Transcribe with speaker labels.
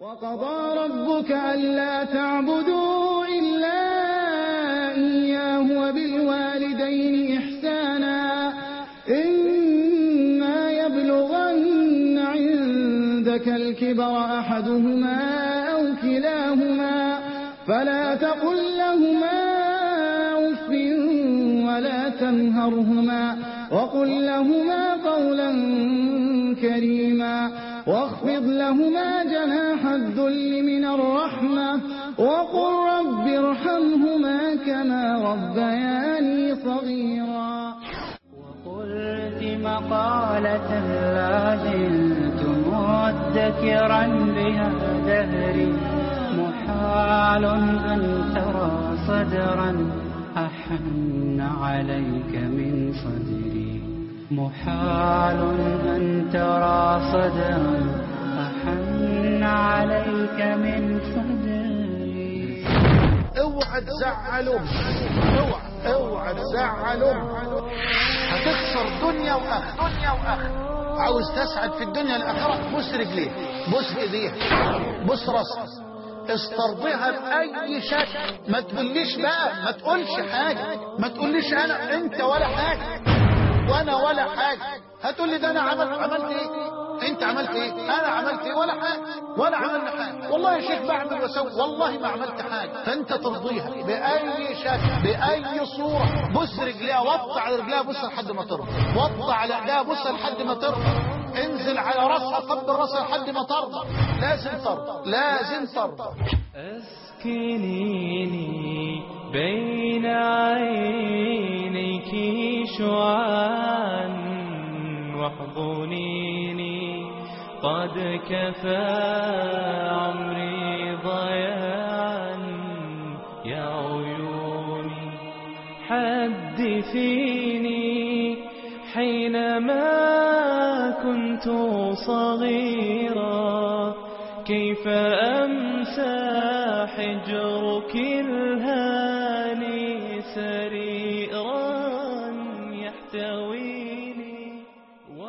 Speaker 1: وقضى ربك ألا تعبدوا إلا إياه وبالوالدين إحسانا إما يبلغن عندك الكبر أحدهما أو كلاهما فلا تقل لهما أف ولا تنهرهما وقل لهما قولا كريما واخفض لهما جناح الذل من الرحمة وقل رب ارحمهما كما ربياني صغيرا
Speaker 2: وقلت مقالة لا زلت مدكرا بها دهري محال أن ترى صدرا أحن عليك من صدري محال أن ترى صدرا أحن عليك من صدري
Speaker 3: اوعى تزعل امك اوعى اوعى تزعل امك هتخسر دنيا واخره دنيا واخره عاوز تسعد في الدنيا الاخره بص رجليها بص ايديها بص راسها استرضيها باي شكل ما تقوليش بقى ما تقولش حاجه ما تقوليش انا انت ولا حاجه وانا ولا حاجه هتقول لي ده انا عملت عملت ايه انت عملت ايه انا عملت ايه ولا حاجه ولا عملنا حاجه والله يا شيخ بعمل واسوي والله ما عملت حاجه فانت ترضيها باي شكل باي صوره بص رجليها وطي على رجليها بص لحد ما ترضى وطي على ايديها بص لحد ما ترضى انزل على راسها قبل راسها لحد ما ترضى لازم ترضى لازم ترضى
Speaker 4: أسكنيني بين عينيك شعاعا واحضنيني قد كفى عمري ضياعا يا عيوني حدثيني حينما كنت صغيرا كيف أمسى حجرك الهوى